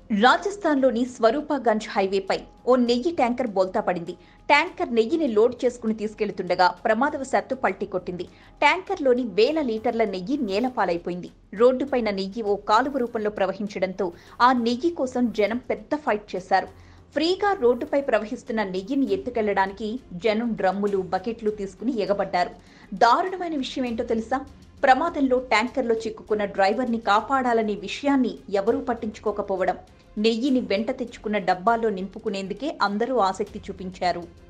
రాజస్థాన్లోని స్వరూపగంజ్ హైవేపై ఓ నెయ్యి ట్యాంకర్ బోల్తా పడింది ట్యాంకర్ నెయ్యిని లోడ్ చేసుకుని తీసుకెళ్తుండగా ప్రమాదవశాత్తు పల్టీ కొట్టింది ట్యాంకర్లోని వేల లీటర్ల నెయ్యి నేలపాలైపోయింది రోడ్డుపైన నెయ్యి ఓ కాలువ రూపంలో ప్రవహించడంతో ఆ నెయ్యి కోసం జనం పెద్ద ఫైట్ చేశారు ఫ్రీగా రోడ్డుపై ప్రవహిస్తున్న నెయ్యిని ఎత్తుకెళ్లడానికి జనం డ్రమ్ములు బకెట్లు తీసుకుని ఎగబడ్డారు దారుణమైన విషయం ఏంటో తెలుసా ప్రమాదంలో ట్యాంకర్లో చిక్కుకున్న డ్రైవర్ని కాపాడాలనే విషయాన్ని ఎవరూ పట్టించుకోకపోవడం నెయ్యిని వెంట తెచ్చుకున్న డబ్బాల్లో నింపుకునేందుకే అందరూ ఆసక్తి చూపించారు